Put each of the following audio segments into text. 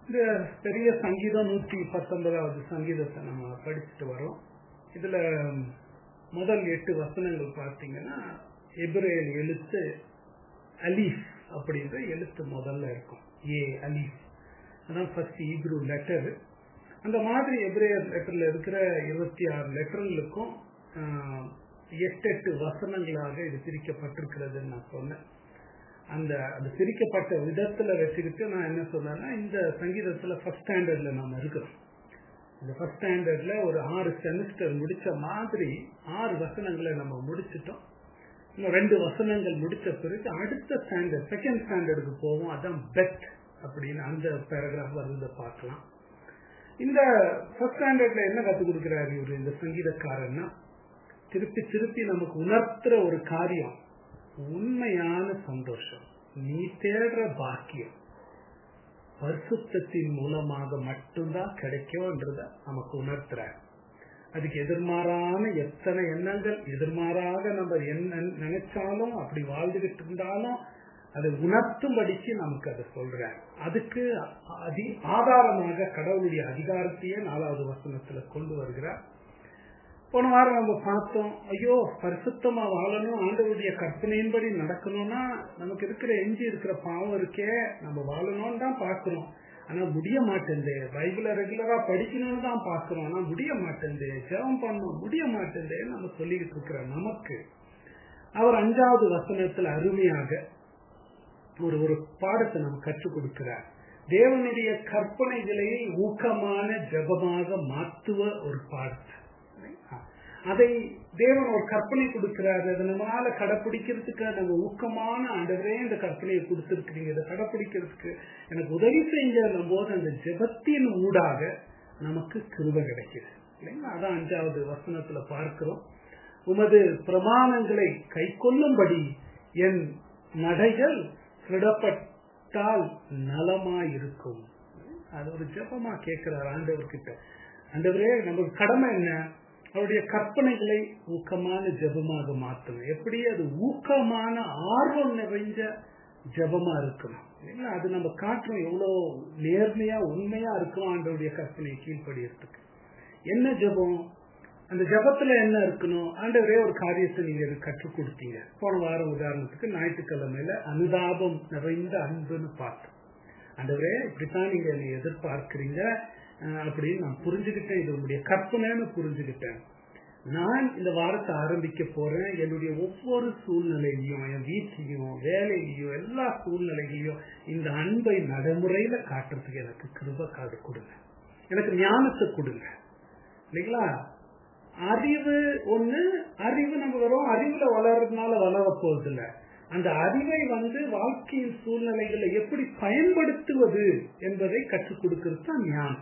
இந்த பெரிய சங்கீதம் நூற்றி பத்தொன்பதாவது சங்கீதத்தை நம்ம படிச்சுட்டு வரோம் இதுல முதல் எட்டு வசனங்கள் பார்த்தீங்கன்னா எபிரேல் எழுத்து அலீஃப் அப்படின்ற எழுத்து முதல்ல இருக்கும் ஏ அலீஃப் அதான் ஃபர்ஸ்ட் ஈப்ரூ லெட்டர் அந்த மாதிரி எபிரேயர் லெட்டர்ல இருக்கிற இருபத்தி ஆறு லெட்டர்களுக்கும் எட்டு எட்டு வசனங்களாக இது பிரிக்கப்பட்டிருக்கிறதுன்னு நான் சொன்னேன் அந்த அது பிரிக்கப்பட்ட விதத்துல வச்சுக்கிட்டு நான் என்ன சொன்னேன்னா இந்த சங்கீதத்துல ஃபர்ஸ்ட் ஸ்டாண்டர்ட்ல நாம இருக்கிறோம் இந்த ஃபர்ஸ்ட் ஸ்டாண்டர்ட்ல ஒரு ஆறு செமிஸ்டர் முடிச்ச மாதிரி ஆறு வசனங்களை நம்ம முடிச்சிட்டோம் இன்னும் ரெண்டு வசனங்கள் முடிச்ச பிறகு அடுத்த ஸ்டாண்டர்ட் செகண்ட் ஸ்டாண்டர்டுக்கு போவோம் அதான் பெட் அப்படின்னு அந்த பேராகிராஃப் வருவதை பார்க்கலாம் இந்த ஃபர்ஸ்ட் ஸ்டாண்டர்ட்ல என்ன கற்றுக் கொடுக்கிறாரு இவர் இந்த சங்கீதக்காரன்னா திருப்பி திருப்பி நமக்கு உணர்த்துற ஒரு காரியம் உண்மையான சந்தோஷம் நீ தேடுற பாக்கியம் பரிசுத்தின் மூலமாக மட்டும்தான் கிடைக்கும்ன்றத நமக்கு உணர்த்துறார் அதுக்கு எதிர்மாறான எத்தனை எண்ணங்கள் எதிர்மாறாக நம்ம என்ன நினைச்சாலும் அப்படி வாழ்ந்துகிட்டு இருந்தாலும் அதை உணர்த்தும்படிக்கு நமக்கு அதை சொல்றார் அதுக்கு அதி ஆதாரமாக கடவுளுடைய அதிகாரத்தையே நாலாவது வசனத்துல கொண்டு வருகிறார் போன வாரம் நம்ம பார்த்தோம் ஐயோ பரிசுத்தமா வாழணும் ஆண்டவருடைய கற்பனையின்படி நடக்கணும்னா நமக்கு இருக்கிற எஞ்சி இருக்கிற பாவம் இருக்கே நம்ம வாழணும்னு தான் பாக்குறோம் ஆனா முடிய மாட்டேங்குது பைபிள ரெகுலரா படிக்கணும்னு தான் பாக்குறோம் ஆனா முடிய மாட்டேங்குது ஜெபம் பண்ணணும் முடிய மாட்டேங்குது நம்ம சொல்லிக்கிட்டு இருக்கிற நமக்கு அவர் அஞ்சாவது வசனத்துல அருமையாக ஒரு ஒரு பாடத்தை நம்ம கற்றுக் கொடுக்கிறார் தேவனுடைய கற்பனைகளை ஊக்கமான ஜபமாக மாற்றுவ ஒரு பாடத்தை அதை தேவன் ஒரு கற்பனை கொடுக்கிறாரு அதை நம்மளால கடைப்பிடிக்கிறதுக்கு நம்ம ஊக்கமான ஆண்டவரே இந்த கற்பனையை கொடுத்திருக்கிறீங்க இதை கடைப்பிடிக்கிறதுக்கு எனக்கு உதவி செஞ்ச போது அந்த ஜெபத்தின் ஊடாக நமக்கு கிருப கிடைக்குது இல்லைங்களா அதான் அஞ்சாவது வசனத்துல பார்க்கிறோம் உமது பிரமாணங்களை கை கொள்ளும்படி என் நடைகள் கிடப்பட்டால் நலமாயிருக்கும் அது ஒரு ஜபமா கேட்கிறார் ஆண்டவர்கிட்ட ஆண்டவரே நமக்கு கடமை என்ன அவருடைய கற்பனைகளை ஊக்கமான ஜபமாக மாற்றணும் எப்படி அது ஊக்கமான ஆர்வம் நிறைஞ்ச ஜபமா இருக்கணும் இல்லைங்களா அது நம்ம காட்டுறோம் எவ்வளவு நேர்மையா உண்மையா இருக்கணும் ஆண்டவருடைய கற்பனையை கீழ்படியறதுக்கு என்ன ஜபம் அந்த ஜபத்துல என்ன இருக்கணும் ஆண்டவரே ஒரு காரியத்தை நீங்க கற்றுக் கொடுத்தீங்க போன வாரம் உதாரணத்துக்கு ஞாயிற்றுக்கிழமையில அனுதாபம் நிறைந்த அன்புன்னு பார்த்தோம் ஆண்டவரே இப்படித்தான் நீங்க என்னை எதிர்பார்க்கிறீங்க அப்படின்னு நான் புரிஞ்சுக்கிட்டேன் இது உங்களுடைய கற்பனைன்னு புரிஞ்சுக்கிட்டேன் நான் இந்த வாரத்தை ஆரம்பிக்க போறேன் என்னுடைய ஒவ்வொரு சூழ்நிலையிலையும் என் வீட்லையும் வேலையிலையும் எல்லா சூழ்நிலைகளையும் இந்த அன்பை நடைமுறையில காட்டுறதுக்கு எனக்கு கிருப காடு கொடுங்க எனக்கு ஞானத்தை கொடுங்க இல்லைங்களா அறிவு ஒண்ணு அறிவு நம்ம வரும் அறிவுல வளர்றதுனால வளர போறது இல்லை அந்த அறிவை வந்து வாழ்க்கையின் சூழ்நிலைகளை எப்படி பயன்படுத்துவது என்பதை கற்றுக் கொடுக்கிறது தான் ஞானம்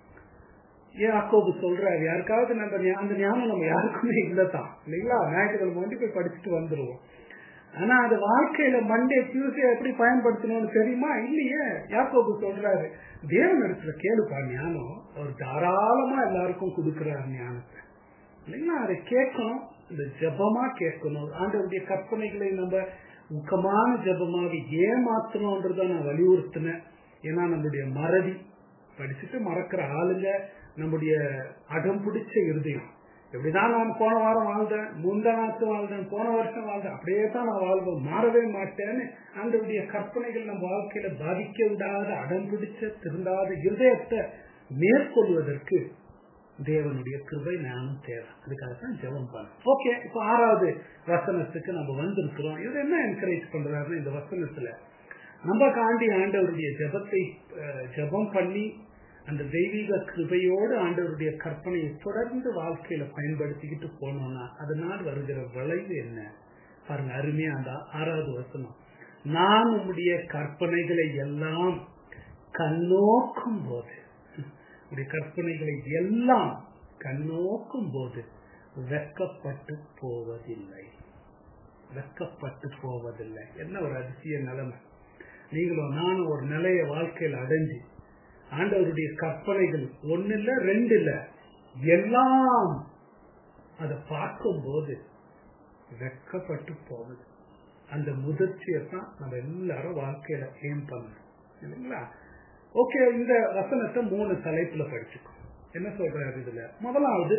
யாக்கோபு சொல்றாரு யாருக்காவது நம்ம அந்த ஞானம் நம்ம யாருக்குமே இல்லதான் இல்லைங்களா ஞாயிற்றுக்கிழமை வந்து போய் படிச்சுட்டு வந்துருவோம் ஆனா அது வாழ்க்கையில மண்டே டியூஸ்டே எப்படி பயன்படுத்தணும்னு தெரியுமா இல்லையே யாக்கோபு சொல்றாரு தேவன் இடத்துல கேளுப்பா ஞானம் அவர் தாராளமா எல்லாருக்கும் கொடுக்கிறார் ஞானத்தை இல்லைங்களா அதை கேட்கணும் இந்த ஜபமா கேட்கணும் ஆண்டவருடைய கற்பனைகளை நம்ம ஊக்கமான ஜபமாக ஏமாத்தணும்ன்றத நான் வலியுறுத்தினேன் ஏன்னா நம்மளுடைய மறதி படிச்சுட்டு மறக்கிற ஆளுங்க நம்முடைய அடம் பிடிச்ச இருதயம் எப்படிதான் நான் போன வாரம் வாழ்ந்தேன் முந்தா நாத்து வாழ்ந்தேன் போன வருஷம் வாழ்ந்தேன் அப்படியே தான் நான் வாழ்வேன் மாறவே மாட்டேன்னு ஆண்டவருடைய கற்பனைகள் நம்ம வாழ்க்கையில பாதிக்க விடாத அடம் பிடிச்ச திருந்தாத இருதயத்தை மேற்கொள்வதற்கு தேவனுடைய கிருபை ஞானம் தேவை அதுக்காக தான் ஜெபம் பண்ண ஓகே இப்போ ஆறாவது வசனத்துக்கு நம்ம வந்திருக்கிறோம் இவர் என்ன என்கரேஜ் பண்றாருன்னு இந்த வசனத்துல நம்ம காண்டி ஆண்டவருடைய ஜபத்தை ஜபம் பண்ணி அந்த தெய்வீக கிருபையோடு ஆண்டவருடைய கற்பனையை தொடர்ந்து வாழ்க்கையில பயன்படுத்திக்கிட்டு போனோம்னா அதனால் வருகிற விளைவு என்ன பாருங்க அருமையா அந்த ஆறாவது வசனம் நான் உம்முடைய கற்பனைகளை எல்லாம் கண்ணோக்கும் போது உடைய கற்பனைகளை எல்லாம் கண்ணோக்கும் போது வெக்கப்பட்டு போவதில்லை வெக்கப்பட்டு போவதில்லை என்ன ஒரு அதிசய நிலைமை நீங்களும் நானும் ஒரு நிலைய வாழ்க்கையில் அடைஞ்சு ஆண்டவருடைய கற்பனைகள் ஒன்னு இல்ல ரெண்டு இல்ல எல்லாம் அதை பார்க்கும் போது வெக்கப்பட்டு போகுது அந்த முதிர்ச்சியை தான் நம்ம எல்லாரும் வாழ்க்கையில ஏம் பண்ணணும் இல்லைங்களா ஓகே இந்த வசனத்தை மூணு தலைப்புல படிச்சுக்கோ என்ன சொல்றாரு இதுல முதலாவது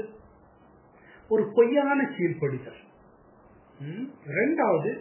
ஒரு பொய்யான கீழ்ப்படிதல் ம், ரெண்டாவது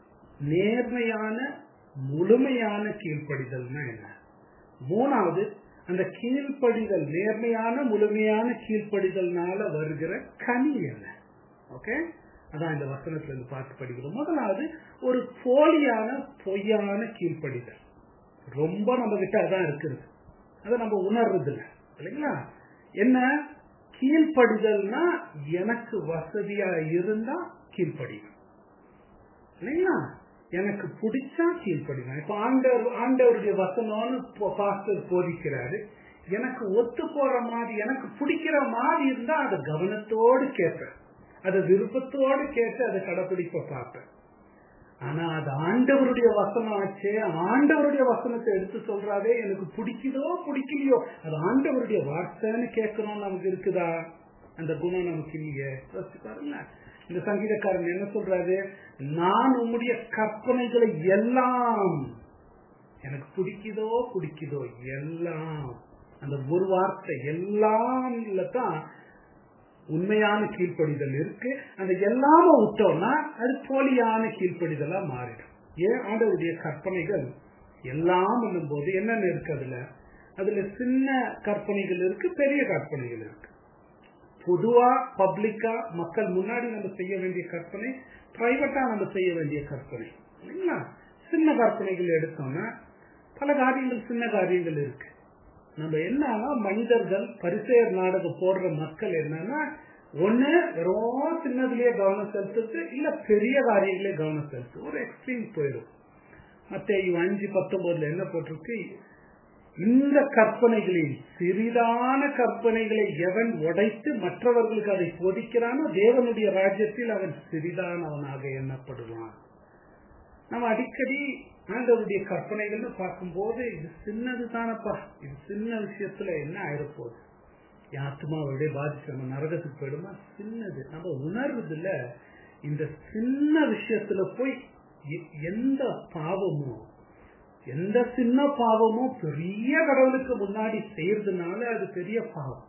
நேர்மையான முழுமையான கீழ்ப்படிதல்னா என்ன மூணாவது அந்த கீழ்ப்படிதல் நேர்மையான முழுமையான கீழ்ப்படிதல்னால வருகிற கனி என்ன ஓகே அதான் இந்த வசனத்துல இருந்து பார்த்து படிக்கிறோம் முதலாவது ஒரு போலியான பொய்யான கீழ்ப்படிதல் ரொம்ப நம்ம கிட்ட அதான் இருக்குது அதை நம்ம உணர்றது இல்லை இல்லைங்களா என்ன கீழ்ப்படிதல்னா எனக்கு வசதியா இருந்தா கீழ்ப்படியும் இல்லைங்களா எனக்கு பிடிச்சா கீழ்ப்படிவேன் இப்ப ஆண்டவர் ஆண்டவருடைய வசனம்னு பாஸ்டர் போதிக்கிறாரு எனக்கு ஒத்து போற மாதிரி எனக்கு பிடிக்கிற மாதிரி இருந்தா அதை கவனத்தோடு கேட்பேன் அதை விருப்பத்தோடு கேட்டு அதை கடைபிடிக்க பார்ப்பேன் ஆனா அது ஆண்டவருடைய வசனம் ஆச்சே ஆண்டவருடைய வசனத்தை எடுத்து சொல்றாதே எனக்கு பிடிக்குதோ பிடிக்கலையோ அது ஆண்டவருடைய வார்த்தைன்னு கேட்கணும் நமக்கு இருக்குதா அந்த குணம் நமக்கு இல்லையே யோசிச்சு பாருங்க இந்த சங்கீதக்காரன் என்ன சொல்றாரு நான் உம்முடைய கற்பனைகளை எல்லாம் எனக்கு பிடிக்குதோ பிடிக்குதோ எல்லாம் அந்த ஒரு வார்த்தை எல்லாம் தான் உண்மையான கீழ்ப்படிதல் இருக்கு அந்த எல்லாம விட்டோம்னா அது போலியான கீழ்ப்படிதலா மாறிடும் ஏன் ஆண்டவருடைய கற்பனைகள் எல்லாம் போது என்னென்ன இருக்கு அதுல அதுல சின்ன கற்பனைகள் இருக்கு பெரிய கற்பனைகள் இருக்கு பொதுவா பப்ளிக்கா மக்கள் முன்னாடி நம்ம செய்ய வேண்டிய கற்பனை பிரைவேட்டா நம்ம செய்ய வேண்டிய கற்பனை இல்லைங்களா சின்ன கற்பனைகள் எடுத்தோம்னா பல காரியங்கள் சின்ன காரியங்கள் இருக்கு நம்ம என்னன்னா மனிதர்கள் பரிசெயர் நாடகம் போடுற மக்கள் என்னன்னா ஒண்ணு வெறும் சின்னதுலயே கவனம் செலுத்துறது இல்ல பெரிய காரியங்களே கவனம் செலுத்து ஒரு எக்ஸ்ட்ரீம் போயிடும் மத்த அஞ்சு பத்தொன்பதுல என்ன போட்டிருக்கு இந்த கற்பனைகளில் சிறிதான கற்பனைகளை எவன் உடைத்து மற்றவர்களுக்கு அதை போதிக்கிறானோ தேவனுடைய ராஜ்யத்தில் அவன் சிறிதானவனாக எண்ணப்படுவான் நம்ம அடிக்கடி ஆண்டவருடைய கற்பனைகள்னு பார்க்கும்போது இது சின்னது தானப்பா இது சின்ன விஷயத்துல என்ன ஆயிரப்போகுது என் ஆத்மாவோட பாதிச்சு நம்ம நரகத்துக்கு போயிடுமா சின்னது நம்ம உணர்றதுல இந்த சின்ன விஷயத்துல போய் எ- எந்த பாவமோ எந்த சின்ன பாவமோ பெரிய கடவுளுக்கு முன்னாடி செய்யறதுனால அது பெரிய பாவம்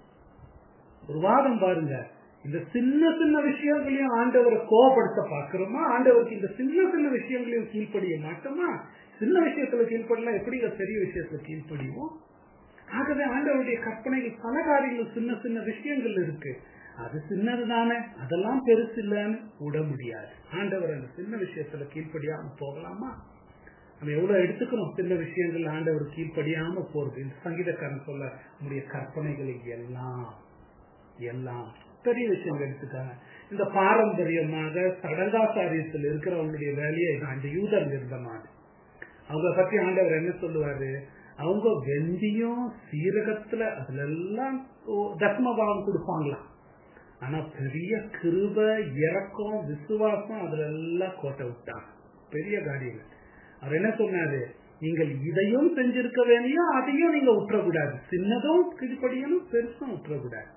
ஒரு வாதம் பாருங்க இந்த சின்ன சின்ன விஷயங்களையும் ஆண்டவரை கோபப்படுத்த பாக்குறோமா ஆண்டவருக்கு இந்த சின்ன சின்ன விஷயங்களையும் கீழ்ப்படிய மாட்டோமா சின்ன விஷயத்துல கீழ்ப்படலாம் எப்படி இந்த பெரிய விஷயத்துல கீழ்ப்படிவோம் ஆகவே ஆண்டவருடைய கற்பனைகள் பல காரியங்கள் சின்ன சின்ன விஷயங்கள் இருக்கு அது சின்னது தானே அதெல்லாம் பெருசு இல்லைன்னு விட முடியாது ஆண்டவர் அந்த சின்ன விஷயத்துல கீழ்ப்படியாம போகலாமா நம்ம எவ்வளவு எடுத்துக்கணும் சின்ன விஷயங்கள் ஆண்டவர் கீழ்ப்படியாம போறது இந்த சங்கீதக்காரன் சொல்ல நம்முடைய கற்பனைகளை எல்லாம் எல்லாம் பெரிய விஷயங்கள் எடுத்துக்காங்க இந்த பாரம்பரியமாக சடங்காச்சாரியத்தில் இருக்கிறவங்களுடைய வேலையை இது அந்த யூதர் இருந்த மாதிரி அவங்க பத்தி ஆண்டவர் என்ன சொல்லுவாரு அவங்க வெந்தியும் சீரகத்துல அதுல எல்லாம் ஓ- தசமபாவம் கொடுப்பாங்களாம் ஆனா பெரிய கிருப இறக்கம் விசுவாசம் அதுல எல்லாம் கோட்டை விட்டாங்க பெரிய காரியங்கள் அவர் என்ன சொன்னாரு நீங்கள் இதையும் செஞ்சிருக்க வேண்டியும் அதையும் நீங்க விட்டுறக்கூடாது சின்னதும் கீழ்ப்படியணும் பெருசும் விட்டுறக்கூடாது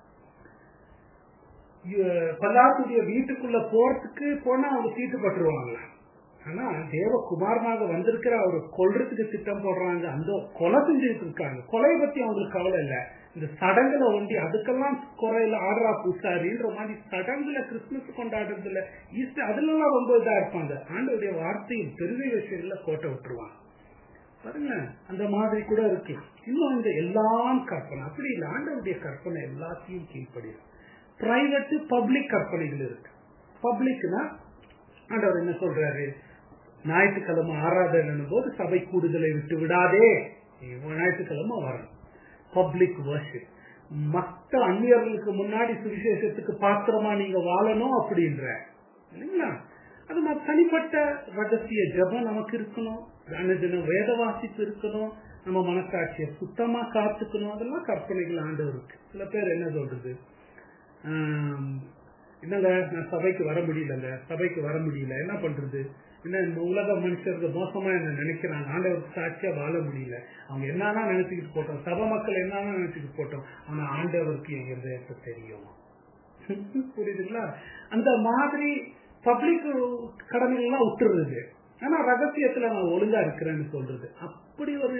இ- பல்லாத்துடைய வீட்டுக்குள்ள போறதுக்கு போனா அவங்க தீட்டுப்பட்டுருவாங்களா ஆனா தேவகுமாரனாக வந்திருக்கிற அவர் கொல்றதுக்கு திட்டம் போடுறாங்க அந்த கொலை செஞ்சுட்டு இருக்காங்க கொலை பத்தி அவங்களுக்கு கவலை இல்ல இந்த சடங்குல ஒண்டி அதுக்கெல்லாம் குறையில ஆடுறா பூசாரின்ற மாதிரி சடங்குல கிறிஸ்துமஸ் கொண்டாடுறதுல ஈஸ்டர் அதுல எல்லாம் ரொம்ப இதா இருப்பாங்க ஆண்டவருடைய வார்த்தையில் பெருமை விஷயங்கள்ல கோட்டை விட்டுருவாங்க பாருங்க அந்த மாதிரி கூட இருக்கு இன்னும் இந்த எல்லாம் கற்பனை அப்படி இல்லை ஆண்டவருடைய கற்பனை எல்லாத்தையும் கீழ்ப்படியும் பிரைவேட் பப்ளிக் கற்பனைகள் இருக்கு பப்ளிக்னா ஆண்டவர் என்ன சொல்றாரு ஞாயிற்றுக்கிழமை ஆராதனை போது சபை கூடுதலை விட்டு விடாதே நீ ஞாயிற்றுக்கிழமை வரணும் பப்ளிக் வர்ஷிப் மற்ற அந்நியர்களுக்கு முன்னாடி சுவிசேஷத்துக்கு பாத்திரமா நீங்க வாழணும் அப்படின்ற இல்லைங்களா அது ம- தனிப்பட்ட ரகசிய ஜெபம் நமக்கு இருக்கணும் அனுதினம் வேத வாசிப்பு இருக்கணும் நம்ம மனசாட்சியை சுத்தமா காத்துக்கணும் அதெல்லாம் கற்பனைகள் ஆண்டவருக்கு சில பேர் என்ன சொல்றது ஆம், என்னங்க நான் சபைக்கு வர முடியலங்க சபைக்கு வர முடியல என்ன பண்றது என்ன இந்த உலக மனுஷர்கள் மோசமா என்ன நினைக்கிறாங்க ஆண்டவருக்கு சாட்சியா வாழ முடியல அவங்க என்னன்னா நினைச்சுக்கிட்டு போட்டோம் சபை மக்கள் என்னன்னா நினைச்சுக்கிட்டு போட்டோம் ஆனா ஆண்டவருக்கு எங்க இருதயத்தை தெரியும் புரியுதுங்களா அந்த மாதிரி பப்ளிக் கடமைகள் எல்லாம் விட்டுறது ஆனா ரகசியத்துல நான் ஒழுங்கா இருக்கிறேன்னு சொல்றது அப்படி ஒரு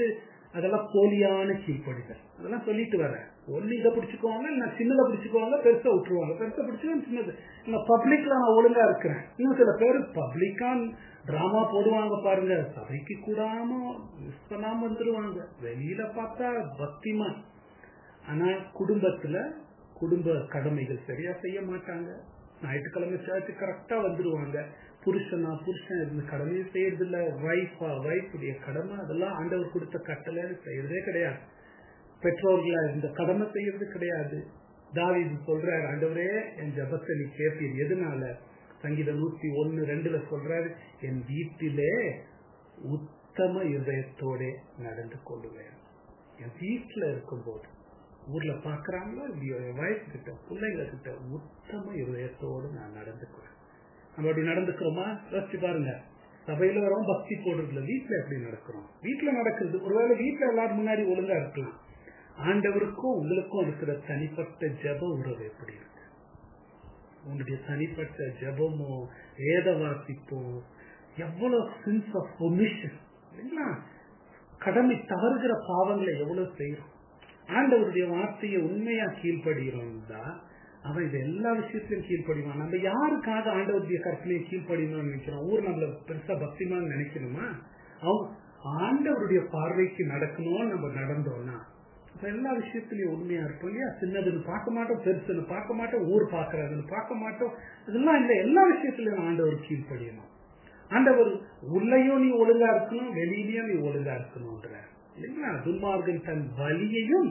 அதெல்லாம் போலியான கீழ்ப்படிதல் அதெல்லாம் சொல்லிட்டு வரேன் ஒண்ணு இதை பிடிச்சுக்குவாங்க இல்ல சின்னதை பிடிச்சுக்குவாங்க பெருசா விட்டுருவாங்க பெருசா பிடிச்சுக்கோங்க சின்னது இல்ல பப்ளிக்ல நான் ஒழுங்கா இருக்கிறேன் இன்னும் சில பேர் பப்ளிக்கா டிராமா போடுவாங்க பாருங்க சபைக்கு கூடாம மிஸ் பண்ணாம வந்துருவாங்க வெளியில பார்த்தா பக்திமான் ஆனா குடும்பத்துல குடும்ப கடமைகள் சரியா செய்ய மாட்டாங்க ஞாயிற்றுக்கிழமை சேர்த்து கரெக்டா வந்துருவாங்க புருஷனா புருஷன் இருந்து கடமையை செய்யறது இல்ல வைஃபா வைஃபுடைய கடமை அதெல்லாம் ஆண்டவர் கொடுத்த கட்டளை செய்யறதே கிடையாது பெற்றோர்களா இருந்த கடமை செய்யறது கிடையாது தாவி சொல்றாரு ஆண்டவரே என் ஜபத்தை நீ கேட்பீர் எதனால சங்கீதம் நூத்தி ஒன்னு ரெண்டுல சொல்றாரு என் வீட்டிலே உத்தம இதயத்தோட நடந்து கொள்ளுவேன் என் வீட்டுல இருக்கும்போது ஊர்ல பாக்குறாங்களோ இல்லையோ என் வயசு கிட்ட பிள்ளைங்க கிட்ட உத்தம இதயத்தோடு நான் நடந்துக்குவேன் நம்ம அப்படி நடந்துக்கிறோமா யோசிச்சு பாருங்க சபையில வரோம் பக்தி போடுறதுல வீட்டுல எப்படி நடக்கிறோம் வீட்டுல நடக்கிறது ஒருவேளை வீட்டுல எல்லாரும் முன்னாடி ஒழுங்கா இருக்கலாம் ஆண்டவருக்கும் உங்களுக்கும் இருக்கிற தனிப்பட்ட ஜப உறவு எப்படி இருக்கு உங்களுடைய தனிப்பட்ட ஜபமோ வேத வாசிப்போ எவ்வளவு சென்ஸ் ஆஃப் ஒமிஷன் இல்லைங்களா கடமை தவறுகிற பாவங்களை எவ்வளவு செய்யறோம் ஆண்டவருடைய வார்த்தையை உண்மையா கீழ்படுகிறோம் தான் அவன் இது எல்லா விஷயத்திலும் கீழ்ப்படிவான் நம்ம யாருக்காக ஆண்டவருடைய கற்பனையை கீழ்ப்படியணும்னு நினைக்கிறோம் ஊர் நம்மள பெருசா பக்திமான்னு நினைக்கணுமா அவன் ஆண்டவருடைய பார்வைக்கு நடக்கணும்னு நம்ம நடந்தோம்னா இப்ப எல்லா விஷயத்திலயும் உண்மையா இருப்போம் இல்லையா சின்னதுன்னு பார்க்க மாட்டோம் பெருசுன்னு பார்க்க மாட்டோம் ஊர் பாக்குறதுன்னு பார்க்க மாட்டோம் இதெல்லாம் இல்ல எல்லா விஷயத்திலயும் ஆண்டவர் கீழ்ப்படியணும் ஆண்டவர் உள்ளையும் நீ ஒழுங்கா இருக்கணும் வெளியிலயும் நீ ஒழுங்கா இருக்கணும்ன்ற இல்லைங்களா துன்மார்கன் தன் வலியையும்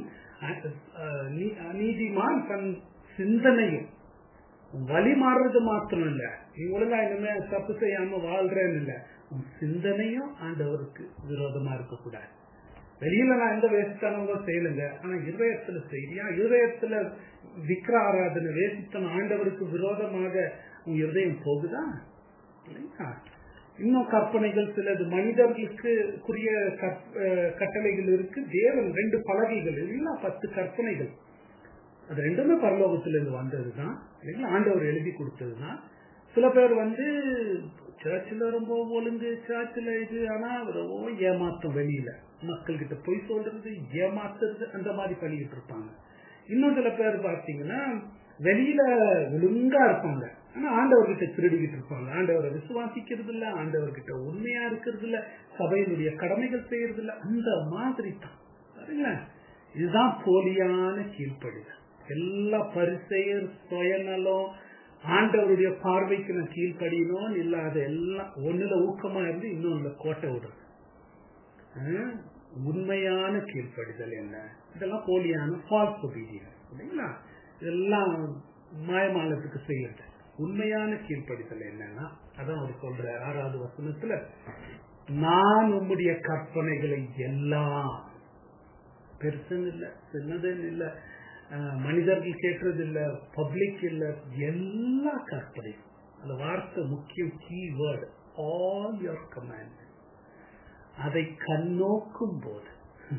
நீதிமான் தன் சிந்தனையும் வழி மாறுறது மாத்திரம் இல்ல நீ ஒழுங்கா இனிமே தப்பு செய்யாம வாழ்றேன்னு இல்ல உன் சிந்தனையும் ஆண்டவருக்கு விரோதமா இருக்கக்கூடாது வெளியில நான் எந்த வேசித்தனமும் செய்யலுங்க ஆனா இருதயத்துல செய்தியா இருதயத்துல விக்கிர ஆராதனை வேசித்தனம் ஆண்டவருக்கு விரோதமாக உன் இருதயம் போகுதா இன்னும் கற்பனைகள் சிலது மனிதர்களுக்கு குறிய கட்டளைகள் இருக்கு தேவன் ரெண்டு பலகைகள் எல்லாம் பத்து கற்பனைகள் அது ரெண்டுமே பரலோகத்திலிருந்து வந்ததுதான் இல்லைங்களா ஆண்டவர் எழுதி கொடுத்ததுதான் சில பேர் வந்து சர்ச்சில் ரொம்ப ஒழுங்கு சர்ச்சில் இது ஆனா ரொம்ப ஏமாத்தம் வெளியில மக்கள் கிட்ட போய் சொல்றது ஏமாத்துறது அந்த மாதிரி பண்ணிக்கிட்டு இருப்பாங்க இன்னும் சில பேர் பார்த்தீங்கன்னா வெளியில ஒழுங்கா இருப்பாங்க ஆனா ஆண்டவர்கிட்ட திருடிக்கிட்டு இருப்பாங்க ஆண்டவரை விசுவாசிக்கிறது இல்ல ஆண்டவர்கிட்ட உண்மையா இருக்கிறது இல்ல சபையினுடைய கடமைகள் செய்யறது இல்ல அந்த மாதிரி தான் சரிங்களா இதுதான் போலியான கீழ்ப்படுதல் எல்லா பரிசெயர் சுயநலம் ஆண்டவருடைய பார்வைக்கு நான் கீழ்ப்படியணும் இல்லாத எல்லாம் ஒண்ணுல ஊக்கமா இருந்து இன்னொன்னுல கோட்டை விடுறது உண்மையான கீழ்ப்படிதல் என்ன இதெல்லாம் போலியான ஃபால்ஸ் ஒபீடியன் இல்லைங்களா இதெல்லாம் மாயமானத்துக்கு செய்யறது உண்மையான கீழ்ப்படிதல் என்னன்னா அதான் அவர் சொல்ற ஆறாவது வசனத்துல நான் உம்முடைய கற்பனைகளை எல்லாம் பெருசுன்னு இல்ல சின்னதுன்னு இல்ல மனிதர்கள் கேட்கறது இல்ல பப்ளிக் இல்ல எல்லா கற்பனை அந்த வார்த்தை முக்கியம் key word all your command அதை கண்ணோக்கும் போது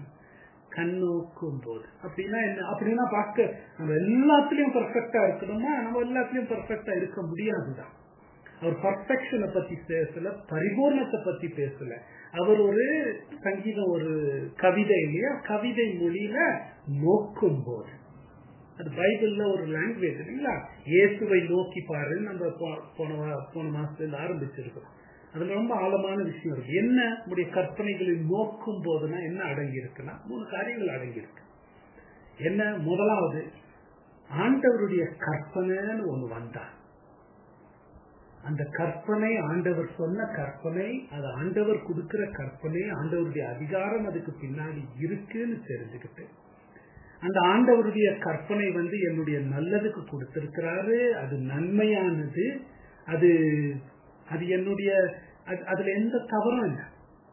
கண்ணோக்கும் போது அப்படின்னா என்ன அப்படின்னா பார்க்க நம்ம எல்லாத்துலயும் பர்ஃபெக்டா இருக்கணுமா நம்ம எல்லாத்துலயும் பர்ஃபெக்டா இருக்க முடியாதுதான் அவர் பர்ஃபெக்ஷனை பத்தி பேசல பரிபூர்ணத்தை பத்தி பேசல அவர் ஒரு சங்கீதம் ஒரு கவிதை இல்லையா கவிதை மொழியில நோக்கும் போது அது பைபிள்ல ஒரு லாங்குவேஜ் இல்லைங்களா இயேசுவை நோக்கி பாரு நம்ம போன போன மாசத்துல ஆரம்பிச்சிருக்கோம் அதுல ரொம்ப ஆழமான விஷயம் இருக்கு என்ன நம்முடைய கற்பனைகளை நோக்கும் போதுனா என்ன அடங்கி இருக்குன்னா மூணு காரியங்கள் அடங்கி இருக்கு என்ன முதலாவது ஆண்டவருடைய கற்பனைன்னு ஒண்ணு வந்தா அந்த கற்பனை ஆண்டவர் சொன்ன கற்பனை அது ஆண்டவர் கொடுக்கிற கற்பனை ஆண்டவருடைய அதிகாரம் அதுக்கு பின்னாடி இருக்குன்னு தெரிஞ்சுக்கிட்டு அந்த ஆண்டவருடைய கற்பனை வந்து என்னுடைய நல்லதுக்கு கொடுத்திருக்கிறாரு அது நன்மையானது அது அது என்னுடைய அதுல எந்த தவறும் இல்லை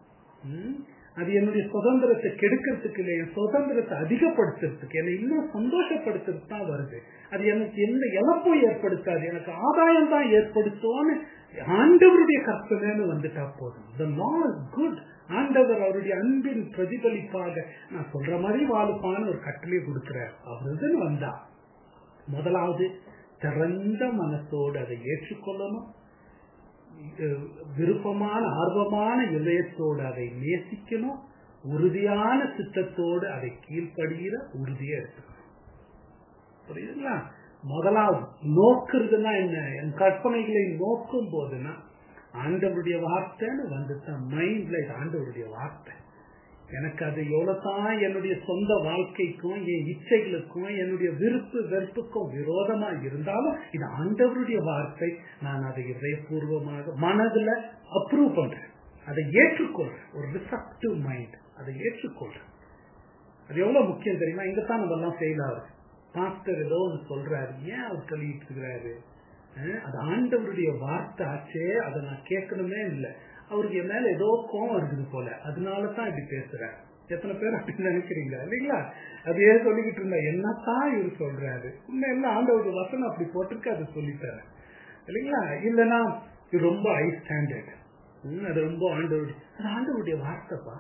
அது என்னுடைய சுதந்திரத்தை கெடுக்கிறதுக்கு இல்லை என் சுதந்திரத்தை அதிகப்படுத்துறதுக்கு என்னை இன்னும் சந்தோஷப்படுத்துறதுக்கு தான் வருது அது எனக்கு எந்த இழப்பும் ஏற்படுத்தாது எனக்கு ஆதாயம் தான் ஏற்படுத்தும்னு ஆண்டவருடைய கற்பனைன்னு வந்துட்டா போதும் த லா இஸ் குட் ஆண்டவர் அவருடைய அன்பின் பிரதிபலிப்பாக நான் சொல்ற மாதிரி வாழுப்பான்னு ஒரு கட்டளை கொடுக்கிறார் அவருதுன்னு வந்தா முதலாவது திறந்த மனசோடு அதை ஏற்றுக்கொள்ளணும் விருப்பமான ஆர்வமான இதயத்தோடு அதை நேசிக்கணும் உறுதியான சித்தத்தோடு அதை கீழ்ப்படுகிற உறுதியை எடுத்துக்கணும் புரியுதுங்களா முதலாவது நோக்குறதுன்னா என்ன என் கற்பனைகளை நோக்கும் போதுன்னா ஆண்டவருடைய வார்த்தைன்னு வந்துதான் மைண்ட்ல இது ஆண்டவருடைய வார்த்தை எனக்கு அது எவ்வளவுதான் என்னுடைய சொந்த வாழ்க்கைக்கும் என் இச்சைகளுக்கும் என்னுடைய விருப்பு வெறுப்புக்கும் விரோதமா இருந்தாலும் இது ஆண்டவருடைய வார்த்தை நான் அதை இதயபூர்வமாக மனதுல அப்ரூவ் பண்றேன் அதை ஏற்றுக்கொள்றேன் ஒரு ரிசப்டிவ் மைண்ட் அதை ஏற்றுக்கொள்றேன் அது எவ்வளவு முக்கியம் தெரியுமா இங்கதான் நம்ம எல்லாம் ஃபெயில் ஆகுது பாஸ்டர் ஏதோ ஒன்று சொல்றாரு ஏன் அவர் சொல்லிட்டு இருக்கிறாரு அது ஆண்டவருடைய வார்த்தை ஆச்சே அதை நான் கேட்கணுமே இல்லை அவருக்கு என் மேல ஏதோ கோவம் இருக்குது போல அதனாலதான் இப்படி பேசுறேன் எத்தனை பேர் அப்படி நினைக்கிறீங்க இல்லைங்களா அதையே சொல்லிக்கிட்டு இருந்தா என்னத்தான் இவர் சொல்றாரு உண்மை என்ன ஆண்டவருடைய வசனம் அப்படி போட்டிருக்கு அதை சொல்லித்தரேன் இல்லைங்களா இல்லைன்னா இது ரொம்ப ஹை ஸ்டாண்டர்ட் அது ரொம்ப ஆண்டவர் அது ஆண்டவருடைய வார்த்தைப்பா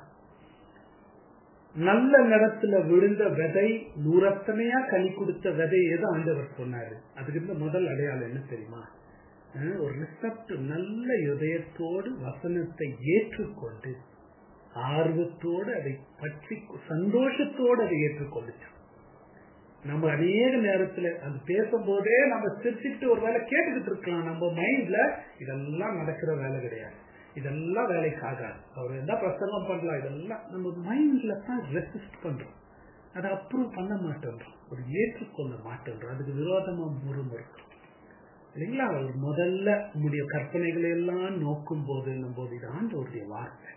நல்ல நிலத்துல விழுந்த விதை நூறத்தனையா கனி கொடுத்த விதை எது ஆண்டவர் சொன்னாரு அதுக்கு இருந்த முதல் அடையாளம் என்ன தெரியுமா ஒரு ரிசப்ட் நல்ல இதயத்தோடு வசனத்தை ஏற்றுக்கொண்டு ஆர்வத்தோடு அதை பற்றி சந்தோஷத்தோடு அதை ஏற்றுக்கொண்டுச்சான் நம்ம அநேக நேரத்துல அது பேசும்போதே நம்ம சிரிச்சுட்டு ஒரு வேலை கேட்டுக்கிட்டு இருக்கலாம் நம்ம மைண்ட்ல இதெல்லாம் நடக்கிற வேலை கிடையாது இதெல்லாம் வேலைக்கு ஆகாது அவர் என்ன பிரசங்கம் பண்ணலாம் இதெல்லாம் நம்ம மைண்ட்ல தான் ரெசிஸ்ட் பண்றோம் அதை அப்ரூவ் பண்ண மாட்டேன்றோம் ஒரு ஏற்றுக்கொள்ள மாட்டேன்றோம் அதுக்கு விரோதமா முறுமுறுக்கும் இல்லைங்களா அவர் முதல்ல நம்முடைய கற்பனைகளை எல்லாம் நோக்கும் போது போது இது ஆண்டவருடைய வார்த்தை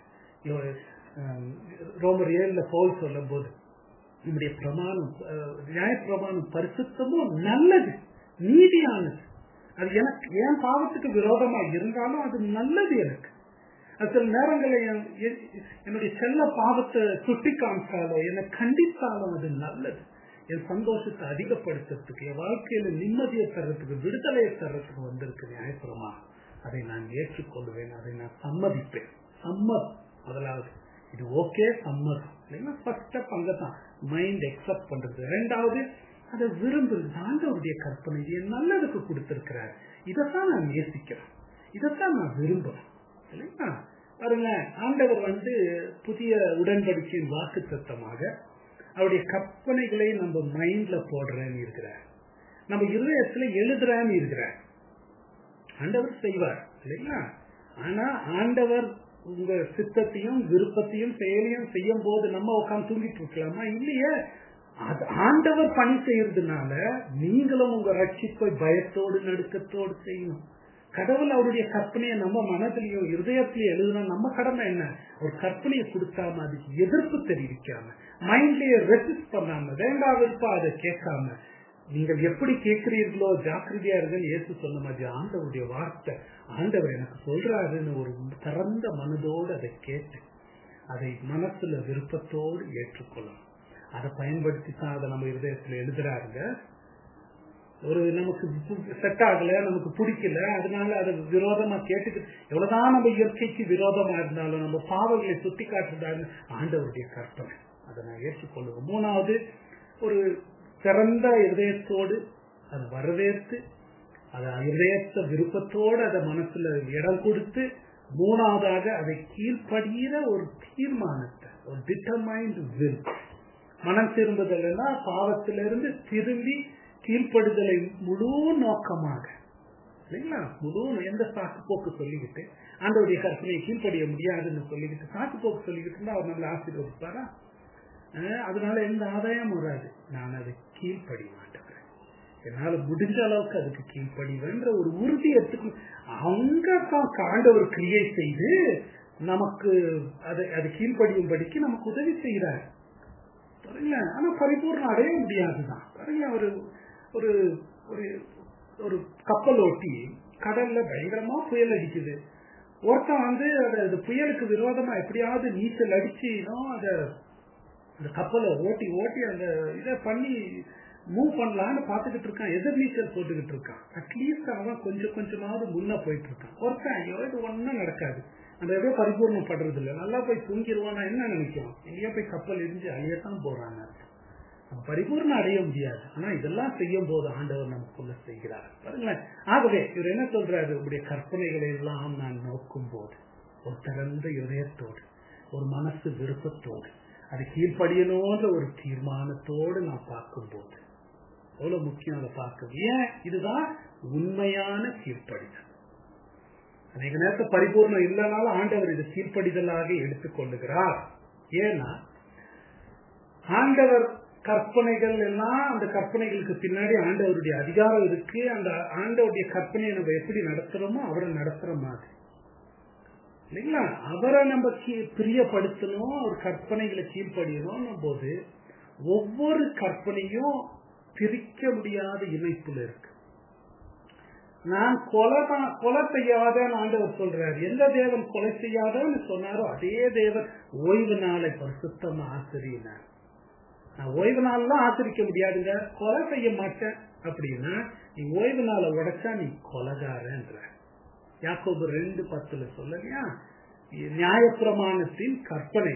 ரோமர் ஏழுல போல் சொல்லும் போது நம்முடைய பிரமாணம் நியாய பிரமாணம் பரிசுத்தமும் நல்லது நீதியானது அது எனக்கு ஏன் பாவத்துக்கு விரோதமா இருந்தாலும் அது நல்லது எனக்கு சில நேரங்களில் என்னுடைய செல்ல பாவத்தை சுட்டி காமிச்சாலோ என்னை கண்டித்தாலும் அது நல்லது என் சந்தோஷத்தை அதிகப்படுத்துறதுக்கு என் வாழ்க்கையில நிம்மதியை தர்றதுக்கு விடுதலையை தர்றதுக்கு வந்திருக்கு நியாயப்புறமா அதை நான் ஏற்றுக்கொள்வேன் அதை நான் சம்மதிப்பேன் சம்மதம் முதலாவது இது ஓகே சம்மதம் இல்லைன்னா ஃபர்ஸ்ட் ஸ்டெப் அங்கதான் மைண்ட் எக்ஸப்ட் பண்றது ரெண்டாவது அதை விரும்புறது ஆண்டவருடைய கற்பனை என் நல்லதுக்கு கொடுத்திருக்கிறார் இதைத்தான் நான் நேசிக்கிறேன் இதைத்தான் நான் விரும்புறேன் இல்லைங்களா பாருங்க ஆண்டவர் வந்து புதிய உடன்படிக்கையின் வாக்கு தத்தமாக அவருடைய கற்பனைகளை நம்ம மைண்ட்ல போடுறேன்னு இருக்கிறார் நம்ம இருதயத்துல எழுதுறான்னு இருக்கிறார் ஆண்டவர் செய்வார் இல்லைங்களா ஆனா ஆண்டவர் உங்க சித்தத்தையும் விருப்பத்தையும் செயலையும் செய்யும் போது நம்ம உட்காந்து தூங்கிட்டு இருக்கலாமா இல்லையே அது ஆண்டவர் பணி செய்யறதுனால நீங்களும் உங்க ரட்சிப்பை பயத்தோடு நடுக்கத்தோடு செய்யணும் கடவுள் அவருடைய கற்பனையை நம்ம மனதிலையும் இருதயத்திலையும் எழுதுனா நம்ம கடமை என்ன ஒரு கற்பனையை கொடுக்காம அதுக்கு எதிர்ப்பு தெரிவிக்காம மைண்ட்லயே ரெசிஸ்ட் பண்ணாம வேண்டாம் விருப்பா அதை கேட்காம நீங்கள் எப்படி கேட்கிறீர்களோ ஜாக்கிரதையா இருங்கன்னு இயேசு சொன்ன மாதிரி ஆண்டவருடைய வார்த்தை ஆண்டவர் எனக்கு சொல்றாருன்னு ஒரு திறந்த மனதோடு அதை கேட்டு அதை மனசுல விருப்பத்தோடு ஏற்றுக்கொள்ளணும் அதை பயன்படுத்தி தான் அதை நம்ம இருதயத்துல எழுதுறாருங்க ஒரு நமக்கு செட் ஆகல நமக்கு பிடிக்கல அதனால அதை விரோதமா கேட்டுக்கிட்டு எவ்வளவுதான் நம்ம இயற்கைக்கு விரோதமா இருந்தாலும் நம்ம பாவங்களை சுட்டி காட்டுறாரு ஆண்டவருடைய கற்பனை அதை நான் ஏற்றுக்கொள்ளுவேன் மூணாவது ஒரு சிறந்த இதயத்தோடு அதை வரவேற்று அதை இதயத்த விருப்பத்தோடு அதை மனசுல இடம் கொடுத்து மூணாவதாக அதை கீழ்ப்படுகிற ஒரு தீர்மானத்தை ஒரு டிட்டர்மைண்ட் வில் மனம் திரும்புதல்னா பாவத்திலிருந்து திரும்பி கீழ்ப்படுதலை முழு நோக்கமாக இல்லைங்களா முழு எந்த சாக்கு போக்கு சொல்லிக்கிட்டு ஆண்டோடைய கற்பனையை கீழ்ப்படிய முடியாதுன்னு சொல்லிக்கிட்டு சாக்கு போக்கு சொல்லிக்கிட்டு இருந்தா அவர் நம்மளை ஆசீர்வதிப்பாரா அதனால எந்த ஆதாயம் வராது நான் அதை கீழ்ப்படி மாட்டேன் என்னால முடிஞ்ச அளவுக்கு அதுக்கு கீழ்ப்படிவேன்ற ஒரு உறுதி எடுத்துக்கணும் அங்கதான் காண்டவர் கிரியை செய்து நமக்கு அதை அது கீழ்ப்படியும்படிக்கு நமக்கு உதவி செய்யறாரு பாருங்களேன் ஆனா பரிபூர்ணம் அடைய முடியாதுதான் பாருங்களேன் ஒரு ஒரு ஒரு ஒரு கப்பல் ஓட்டி கடல்ல பயங்கரமா புயல் அடிக்குது ஒருத்தன் வந்து அது புயலுக்கு விரோதமா எப்படியாவது நீச்சல் அடிச்சுனோ அத அந்த கப்பலை ஓட்டி ஓட்டி அந்த இதை பண்ணி மூவ் பண்ணலான்னு பாத்துக்கிட்டு இருக்கான் எதிர் நீச்சல் போட்டுக்கிட்டு இருக்கான் அட்லீஸ்ட் அவன் கொஞ்சம் கொஞ்சமாவது முன்ன போயிட்டு இருக்கான் ஒருத்தன் ஐயோ இது ஒன்னும் நடக்காது அந்த எதோ பரிபூர்ணம் படுறது இல்லை நல்லா போய் தூங்கிடுவானா என்ன நினைக்கிறோம் எங்கேயோ போய் கப்பல் எரிஞ்சு அழியத்தான் போறாங்க பரிபூர்ணம் அடைய முடியாது ஆனா இதெல்லாம் செய்யும் போது ஆண்டவர் நமக்குள்ள செய்கிறார் பாருங்களேன் ஆகவே இவர் என்ன சொல்றாரு உங்களுடைய கற்பனைகளை எல்லாம் நான் நோக்கும் போது ஒரு திறந்த இதயத்தோடு ஒரு மனசு விருப்பத்தோடு அது கீழ்ப்படியணும்ன்ற ஒரு தீர்மானத்தோடு நான் பார்க்கும்போது எவ்வளவு முக்கியம் அதை பார்க்க ஏன் இதுதான் உண்மையான கீழ்ப்படிதல் அநேக நேரத்தை பரிபூர்ணம் இல்லைனாலும் ஆண்டவர் இது கீழ்ப்படிதலாக எடுத்துக்கொள்ளுகிறார் ஏன்னா ஆண்டவர் கற்பனைகள் எல்லாம் அந்த கற்பனைகளுக்கு பின்னாடி ஆண்டவருடைய அதிகாரம் இருக்கு அந்த ஆண்டவருடைய கற்பனையை நம்ம எப்படி நடத்துறோமோ அவரை நடத்துற மாதிரி இல்லைங்களா அவரை நம்ம பிரியப்படுத்தணும் அவர் கற்பனைகளை கீழ்ப்படியணும் போது ஒவ்வொரு கற்பனையும் பிரிக்க முடியாத இணைப்புல இருக்கு நான் கொலை கொலை செய்யாதன்னு ஆண்டவர் சொல்றாரு எந்த தேவன் கொலை செய்யாதன்னு சொன்னாரோ அதே தேவன் ஓய்வு நாளை பரிசுத்தமா ஆசிரியினார் நான் ஓய்வு நாள்லாம் ஆசிரிக்க முடியாதுங்க கொலை செய்ய மாட்டேன் அப்படின்னா நீ ஓய்வு நாளை உடைச்சா நீ கொலகாரன்ற யாக்கோபு ரெண்டு பத்துல சொல்லலையா நியாயப்பிரமாணத்தின் கற்பனை